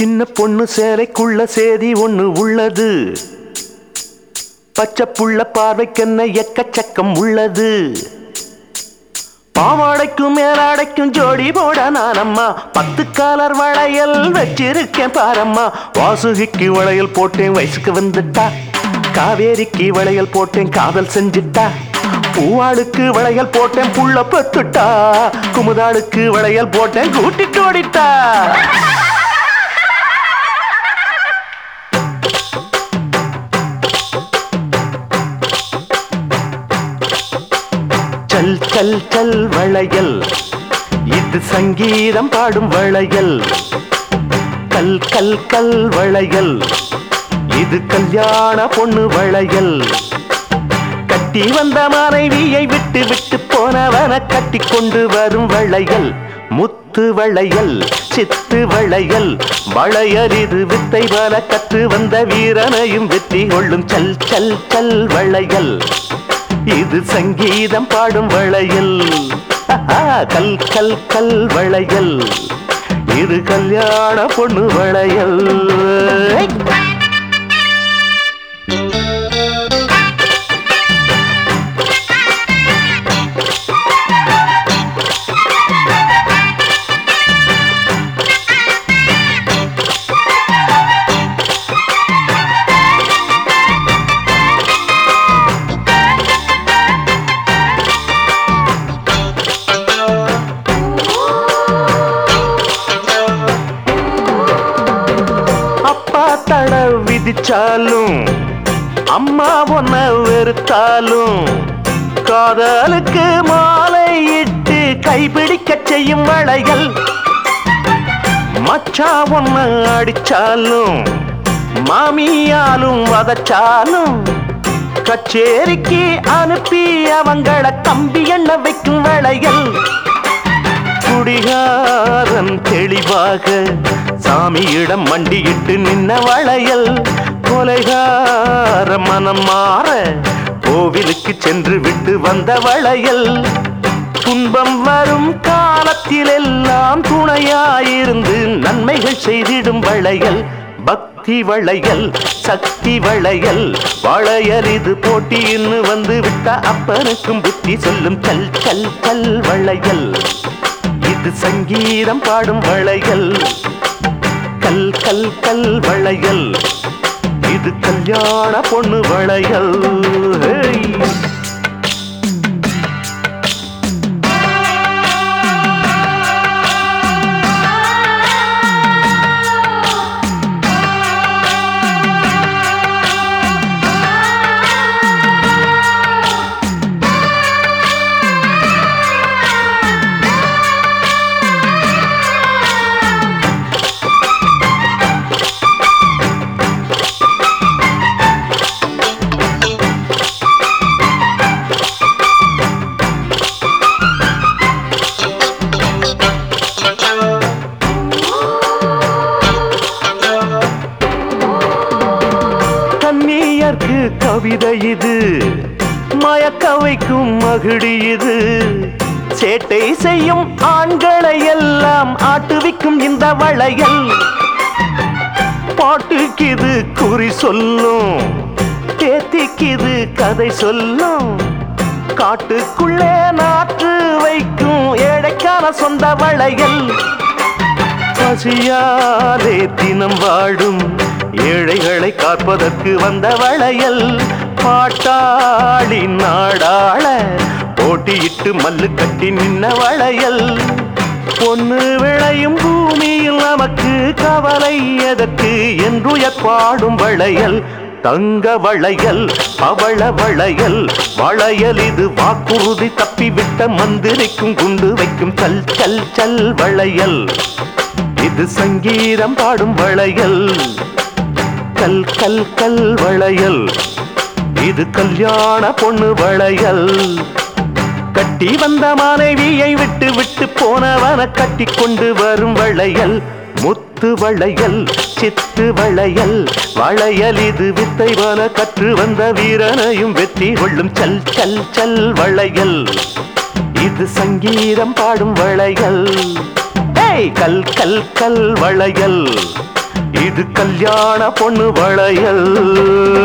சின்ன பொண்ணு சேலைக்குள்ள சேதி ஒண்ணு உள்ளது பச்சை புள்ள பார்வைக்கென்ன எக்கச்சக்கம் உள்ளது பாவாடைக்கும் மேலாடைக்கும் ஜோடி போட நானம்மா பத்து காலர் வளையல் வச்சிருக்கேன் பாரம்மா வாசுகிக்கு வளையல் போட்டேன் வயசுக்கு வந்துட்டா காவேரிக்கு வளையல் போட்டேன் காதல் செஞ்சுட்டா பூவாளுக்கு வளையல் போட்டேன் புள்ள பெத்துட்டா குமுதாளுக்கு வளையல் போட்டேன் கூட்டிட்டு ஓடிட்டா சல் சல் சல் வளையல் இது சங்கீதம் பாடும் வளையல் கல் கல் கல் வளையல் இது கல்யாண பொண்ணு வளையல் கட்டி வந்த மனைவியை விட்டு விட்டு போனவன கட்டி கொண்டு வரும் வளையல் முத்து வளையல் சித்து வளையல் வளையல் இது வித்தை வர கற்று வந்த வீரனையும் வெற்றி கொள்ளும் சல் சல் சல் வளையல் இது சங்கீதம் பாடும் வளையல் கல் கல் கல் வளையல் இது கல்யாண பொண்ணு வளையல் அப்பா தட விதிச்சாலும் அம்மா ஒன்ன வெறுத்தாலும் காதலுக்கு மாலை இட்டு கைப்பிடிக்க செய்யும் வளையல் மச்சா ஒன்ன அடிச்சாலும் மாமியாலும் வதச்சாலும் கச்சேரிக்கு அனுப்பி அவங்கள கம்பி எண்ண வைக்கும் வளையல் குடிகாரன் தெளிவாக சாமியிடம் மண்டியிட்டு நின்ன வளையல் கொலைகார மனம் மாற கோவிலுக்கு சென்று விட்டு வந்த வளையல் துன்பம் வரும் காலத்தில் எல்லாம் துணையாயிருந்து நன்மைகள் செய்திடும் வளையல் பக்தி வளையல் சக்தி வளையல் வளையல் இது போட்டின்னு வந்து விட்ட அப்பனுக்கும் புத்தி சொல்லும் கல் கல் கல் வளையல் இது சங்கீதம் பாடும் வளையல் கல் கல் கல் வளையல் இது கல்யாண பொண்ணு வளையல் ஹேய். கண்ணியர்க்கு கவிதை இது மயக்க வைக்கும் மகிழி இது சேட்டை செய்யும் ஆண்களை எல்லாம் ஆட்டுவிக்கும் இந்த வளையல் பாட்டுக்கு இது குறி சொல்லும் தேத்திக்கு இது கதை சொல்லும் காட்டுக்குள்ளே நாற்று வைக்கும் ஏழைக்கான சொந்த வளையல் பசியாலே தினம் வாழும் ஏழைகளை காப்பதற்கு வந்த வளையல் பாட்டாளி நாடாள போட்டியிட்டு மல்லு கட்டி நின்ன வளையல் பொண்ணு விளையும் பூமியில் நமக்கு கவலை எதற்கு என்றுயர் பாடும் வளையல் தங்க வளையல் பவள வளையல் வளையல் இது வாக்குறுதி தப்பிவிட்ட மந்திரிக்கும் குண்டு வைக்கும் சல் சல் சல் வளையல் இது சங்கீதம் பாடும் வளையல் கல் கல் கல் வளையல் இது கல்யாண பொண்ணு வளையல் கட்டி வந்த மனைவியை விட்டு விட்டு போனவன கட்டி கொண்டு வரும் வளையல் முத்து வளையல் சித்து வளையல் வளையல் இது வித்தைவன கற்று வந்த வீரனையும் வெற்றி கொள்ளும் சல் சல் சல் வளையல் இது சங்கீதம் பாடும் வளையல் ஏய் கல் கல் கல் வளையல் இது கல்யாண பொண்ணு வளையல்